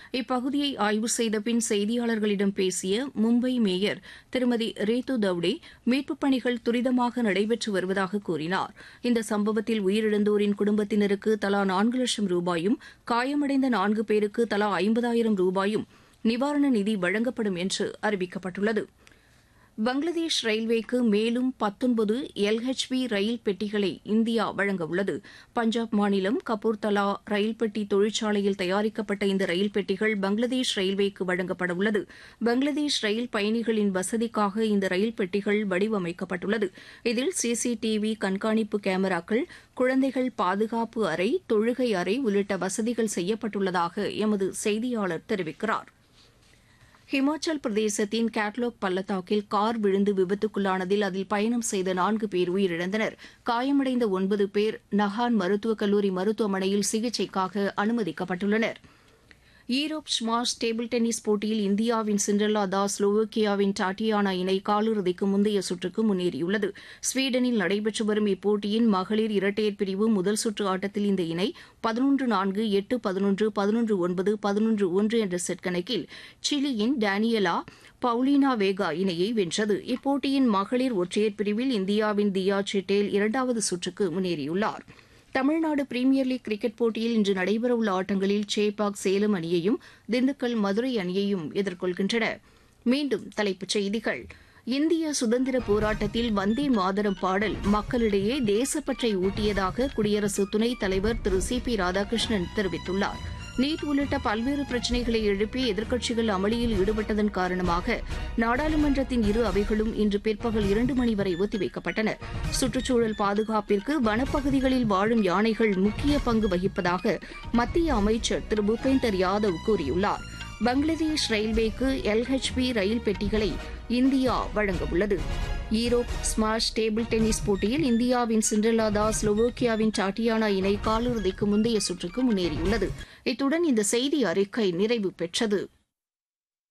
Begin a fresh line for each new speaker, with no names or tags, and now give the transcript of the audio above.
இப்பகுதியை ஆய்வு செய்த பின் செய்தியாளர்களிடம் பேசிய மும்பை மேயர் திருமதி ரேது தவ்டே மீட்புப் பணிகள் துரிதமாக நடைபெற்று வருவதாக கூறினார் இந்த சம்பவத்தில் உயிரிழந்தோரின் குடும்பத்தினருக்கு தலா நான்கு லட்சம் ரூபாயும் காயமடைந்த நான்கு பேருக்கு தலா ஐம்பதாயிரம் ரூபாயும் நிவாரண நிதி வழங்கப்படும் என்று அறிவிக்கப்பட்டுள்ளது பங்களாதேஷ் ரயில்வேக்கு மேலும் பத்தொன்பது எல்ஹெச்பி ரயில் பெட்டிகளை இந்தியா வழங்க உள்ளது பஞ்சாப் மாநிலம் கபூர்தலா ரயில் பெட்டி தொழிற்சாலையில் தயாரிக்கப்பட்ட இந்த ரயில் பெட்டிகள் பங்களாதேஷ் ரயில்வேக்கு வழங்கப்பட உள்ளது பங்களாதேஷ் ரயில் பயணிகளின் வசதிக்காக இந்த ரயில் பெட்டிகள் வடிவமைக்கப்பட்டுள்ளது இதில் சிசிடிவி கண்காணிப்பு கேமராக்கள் குழந்தைகள் பாதுகாப்பு அறை தொழுகை அறை உள்ளிட்ட வசதிகள் செய்யப்பட்டுள்ளதாக எமது செய்தியாளர் தெரிவிக்கிறார் ஹிமாச்சல் பிரதேசத்தின் கேட்லாக் பள்ளத்தாக்கில் கார் விழுந்து விபத்துக்குள்ளானதில் அதில் பயணம் செய்த நான்கு பேர் உயிரிழந்தனர் காயமடைந்த ஒன்பது பேர் நஹான் மருத்துவக் கல்லூரி மருத்துவமனையில் சிகிச்சைக்காக அனுமதிக்கப்பட்டுள்ளனர் ஈரோப் ஸ்மாஷ் டேபிள் டென்னிஸ் போட்டியில் இந்தியாவின் சிண்ட்ரலா தாஸ் ஸ்லோவோக்கியாவின் டாட்டியானா இணை காலிறுதிக்கு முந்தைய சுற்றுக்கு முன்னேறியுள்ளது ஸ்வீடனில் நடைபெற்று வரும் இப்போட்டியின் மகளிர் இரட்டையர் பிரிவு முதல் சுற்று ஆட்டத்தில் இந்த இணை பதினொன்று நான்கு எட்டு பதினொன்று பதினொன்று ஒன்பது பதினொன்று ஒன்று என்ற செட் கணக்கில் சிலியின் டேனியலா பவுலினா வேகா இணையை வென்றது இப்போட்டியின் மகளிர் ஒற்றையர் பிரிவில் இந்தியாவின் தியா சிட்டேல் இரண்டாவது சுற்றுக்கு முன்னேறியுள்ளார் தமிழ்நாடு பிரீமியர் லீக் கிரிக்கெட் போட்டியில் இன்று நடைபெறவுள்ள ஆட்டங்களில் சேப்பாக் சேலம் அணியையும் திண்டுக்கல் மதுரை அணியையும் எதிர்கொள்கின்றன மீண்டும் தலைப்புச் செய்திகள் இந்திய சுதந்திர போராட்டத்தில் வந்தே மாதரம் பாடல் மக்களிடையே தேசப்பற்றை ஊட்டியதாக குடியரசு துணைத் தலைவர் திரு சி பி ராதாகிருஷ்ணன் தெரிவித்துள்ளார் நீட் உள்ளிட்ட பல்வேறு பிரச்சினைகளை எழுப்பி எதிர்க்கட்சிகள் அமளியில் ஈடுபட்டதன் காரணமாக நாடாளுமன்றத்தின் இரு அவைகளும் இன்று பிற்பகல் இரண்டு மணி வரை ஒத்திவைக்கப்பட்டன சுற்றுச்சூழல் பாதுகாப்பிற்கு வனப்பகுதிகளில் வாழும் யானைகள் முக்கிய பங்கு வகிப்பதாக மத்திய அமைச்சர் திரு பூபேந்தர் யாதவ் கூறியுள்ளார் பங்களாதேஷ் ரயில்வேக்கு எல்ஹெச்பி ரயில் பெட்டிகளை இந்தியா வழங்கவுள்ளது ஈரோப் ஸ்மாஷ் டேபிள் டென்னிஸ் போட்டியில் இந்தியாவின் சிண்ட்ரலா தாஸ் ஸ்லோவோக்கியாவின் டாட்டியானா இணை காலிறுதிக்கு முந்தைய சுற்றுக்கு முன்னேறியுள்ளது இத்துடன் இந்த செய்தி அறிக்கை நிறைவு பெற்றது